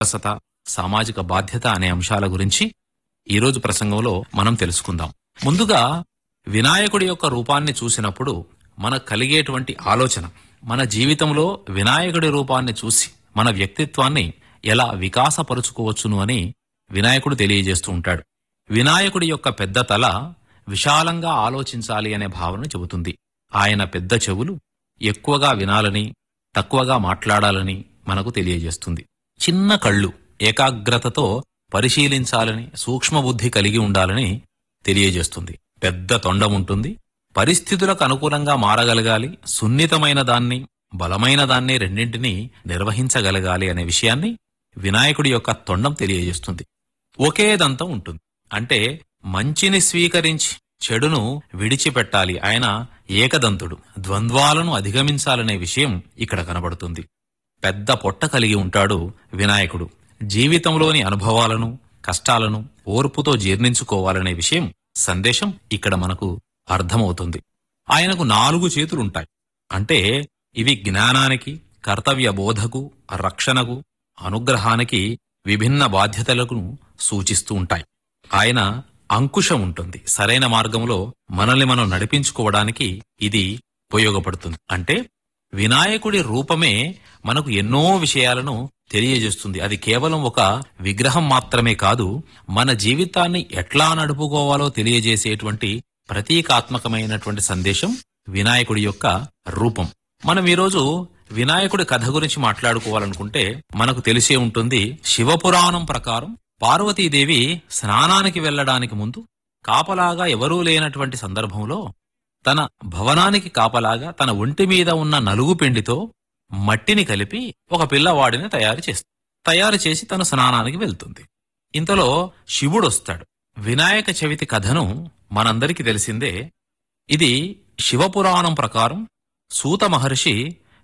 సరసత సామాజిక బాధ్యత అనే అంశాల గురించి ఈరోజు ప్రసంగంలో మనం తెలుసుకుందాం ముందుగా వినాయకుడి యొక్క రూపాన్ని చూసినప్పుడు మనకు కలిగేటువంటి ఆలోచన మన జీవితంలో వినాయకుడి రూపాన్ని చూసి మన వ్యక్తిత్వాన్ని ఎలా వికాసపరుచుకోవచ్చును అని వినాయకుడు తెలియజేస్తూ ఉంటాడు వినాయకుడి యొక్క పెద్ద తల విశాలంగా ఆలోచించాలి అనే భావన చెబుతుంది ఆయన పెద్ద చెవులు ఎక్కువగా వినాలని తక్కువగా మాట్లాడాలని మనకు తెలియజేస్తుంది చిన్న కళ్ళు ఏకాగ్రతతో పరిశీలించాలని సూక్ష్మబుద్ధి కలిగి ఉండాలని తెలియజేస్తుంది పెద్ద తొండం ఉంటుంది పరిస్థితులకు అనుకూలంగా మారగలగాలి సున్నితమైన దాన్ని బలమైన దాన్ని రెండింటినీ నిర్వహించగలగాలి అనే విషయాన్ని వినాయకుడి యొక్క తొండం తెలియజేస్తుంది ఒకే దంతం ఉంటుంది అంటే మంచిని స్వీకరించి చెడును విడిచిపెట్టాలి ఆయన ఏకదంతుడు ద్వంద్వాలను అధిగమించాలనే విషయం ఇక్కడ కనబడుతుంది పెద్ద పొట్ట కలిగి ఉంటాడు వినాయకుడు జీవితంలోని అనుభవాలను కష్టాలను ఓర్పుతో జీర్ణించుకోవాలనే విషయం సందేశం ఇక్కడ మనకు అర్థమవుతుంది ఆయనకు నాలుగు చేతులుంటాయి అంటే ఇవి జ్ఞానానికి కర్తవ్య బోధకు రక్షణకు అనుగ్రహానికి విభిన్న బాధ్యతలకు సూచిస్తూ ఉంటాయి ఆయన అంకుశం ఉంటుంది సరైన మార్గంలో మనల్ని మనం నడిపించుకోవడానికి ఇది ఉపయోగపడుతుంది అంటే వినాయకుడి రూపమే మనకు ఎన్నో విషయాలను తెలియజేస్తుంది అది కేవలం ఒక విగ్రహం మాత్రమే కాదు మన జీవితాన్ని ఎట్లా నడుపుకోవాలో తెలియజేసేటువంటి ప్రతీకాత్మకమైనటువంటి సందేశం వినాయకుడి యొక్క రూపం మనం ఈరోజు వినాయకుడి కథ గురించి మాట్లాడుకోవాలనుకుంటే మనకు తెలిసే ఉంటుంది శివపురాణం ప్రకారం పార్వతీదేవి స్నానానికి వెళ్ళడానికి ముందు కాపలాగా ఎవరూ లేనటువంటి సందర్భంలో తన భవనానికి కాపలాగా తన ఒంటి మీద ఉన్న నలుగు పిండితో మట్టిని కలిపి ఒక పిల్లవాడిని తయారు చేస్తుంది తయారు చేసి తను స్నానానికి వెళ్తుంది ఇంతలో శివుడు వస్తాడు వినాయక చవితి కథను మనందరికీ తెలిసిందే ఇది శివపురాణం ప్రకారం సూత మహర్షి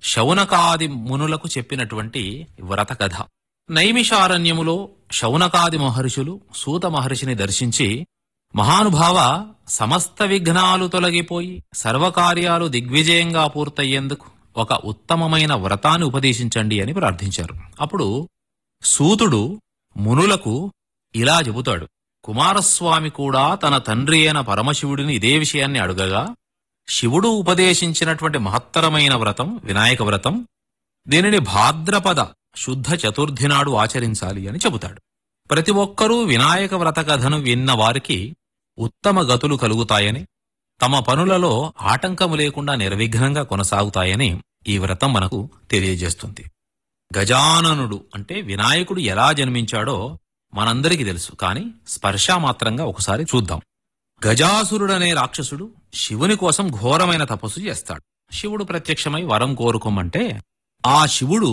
శౌనకాది మునులకు చెప్పినటువంటి వ్రత కథ నైమిషారణ్యములో శౌనకాది మహర్షులు సూత మహర్షిని దర్శించి మహానుభావ సమస్త విఘ్నాలు తొలగిపోయి సర్వకార్యాలు దిగ్విజయంగా పూర్తయ్యేందుకు ఒక ఉత్తమమైన వ్రతాన్ని ఉపదేశించండి అని ప్రార్థించారు అప్పుడు సూతుడు మునులకు ఇలా చెబుతాడు కుమారస్వామి కూడా తన తండ్రి అయిన పరమశివుడిని ఇదే విషయాన్ని అడుగగా శివుడు ఉపదేశించినటువంటి మహత్తరమైన వ్రతం వినాయక వ్రతం దీనిని భాద్రపద శుద్ధ చతుర్థి నాడు ఆచరించాలి అని చెబుతాడు ప్రతి ఒక్కరూ వినాయక వ్రత కథను విన్న వారికి ఉత్తమ గతులు కలుగుతాయని తమ పనులలో ఆటంకము లేకుండా నిర్విఘ్నంగా కొనసాగుతాయని ఈ వ్రతం మనకు తెలియజేస్తుంది గజాననుడు అంటే వినాయకుడు ఎలా జన్మించాడో మనందరికీ తెలుసు కాని స్పర్శామాత్రంగా ఒకసారి చూద్దాం గజాసురుడనే రాక్షసుడు శివుని కోసం ఘోరమైన తపస్సు చేస్తాడు శివుడు ప్రత్యక్షమై వరం కోరుకోమంటే ఆ శివుడు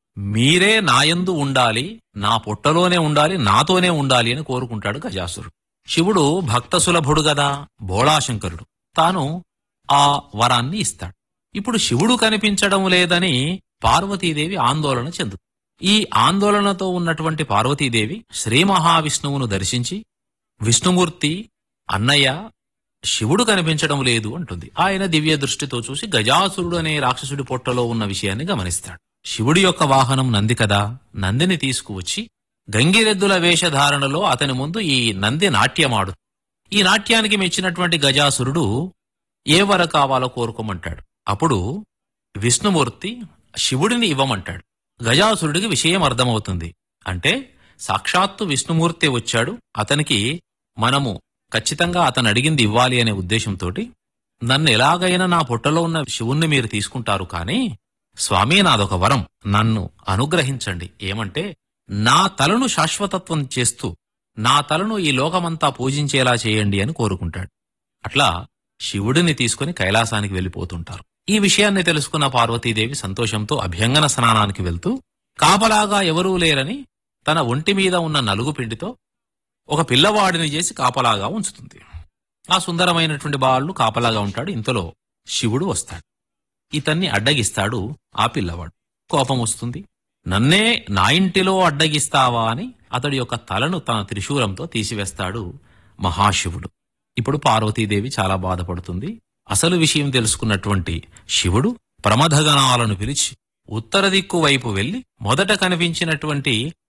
మీరే నాయందు ఉండాలి నా పొట్టలోనే ఉండాలి నాతోనే ఉండాలి అని కోరుకుంటాడు గజాసురుడు శివుడు భక్త సులభుడు గదా భోళాశంకరుడు తాను ఆ వరాన్ని ఇస్తాడు ఇప్పుడు శివుడు కనిపించడం లేదని పార్వతీదేవి ఆందోళన చెందుతుంది ఈ ఆందోళనతో ఉన్నటువంటి పార్వతీదేవి శ్రీ మహావిష్ణువును దర్శించి విష్ణుమూర్తి అన్నయ్య శివుడు కనిపించడం లేదు అంటుంది ఆయన దివ్య దృష్టితో చూసి గజాసురుడు అనే రాక్షసుడి పొట్టలో ఉన్న విషయాన్ని గమనిస్తాడు శివుడి యొక్క వాహనం నంది కదా నందిని తీసుకువచ్చి గంగిరెద్దుల వేషధారణలో అతని ముందు ఈ నంది నాట్యమాడు ఈ నాట్యానికి మెచ్చినటువంటి గజాసురుడు ఏ వర కావాలో కోరుకోమంటాడు అప్పుడు విష్ణుమూర్తి శివుడిని ఇవ్వమంటాడు గజాసురుడికి విషయం అర్థమవుతుంది అంటే సాక్షాత్తు విష్ణుమూర్తి వచ్చాడు అతనికి మనము ఖచ్చితంగా అతను అడిగింది ఇవ్వాలి అనే ఉద్దేశంతో నన్ను ఎలాగైనా నా పొట్టలో ఉన్న శివుణ్ణి మీరు తీసుకుంటారు కానీ స్వామి నాదొక వరం నన్ను అనుగ్రహించండి ఏమంటే నా తలను శాశ్వతత్వం చేస్తూ నా తలను ఈ లోకమంతా పూజించేలా చేయండి అని కోరుకుంటాడు అట్లా శివుడిని తీసుకుని కైలాసానికి వెళ్ళిపోతుంటారు ఈ విషయాన్ని తెలుసుకున్న పార్వతీదేవి సంతోషంతో అభ్యంగన స్నానానికి వెళ్తూ కాపలాగా ఎవరూ లేరని తన ఒంటి మీద ఉన్న నలుగు పిండితో ఒక పిల్లవాడిని చేసి కాపలాగా ఉంచుతుంది ఆ సుందరమైనటువంటి బాలుడు కాపలాగా ఉంటాడు ఇంతలో శివుడు వస్తాడు ఇతన్ని అడ్డగిస్తాడు ఆ పిల్లవాడు కోపం వస్తుంది నన్నే నా ఇంటిలో అడ్డగిస్తావా అని అతడి యొక్క తలను తన త్రిశూలంతో తీసివేస్తాడు మహాశివుడు ఇప్పుడు పార్వతీదేవి చాలా బాధపడుతుంది అసలు విషయం తెలుసుకున్నటువంటి శివుడు ప్రమథగణాలను పిలిచి ఉత్తర దిక్కు వైపు వెళ్లి మొదట కనిపించినటువంటి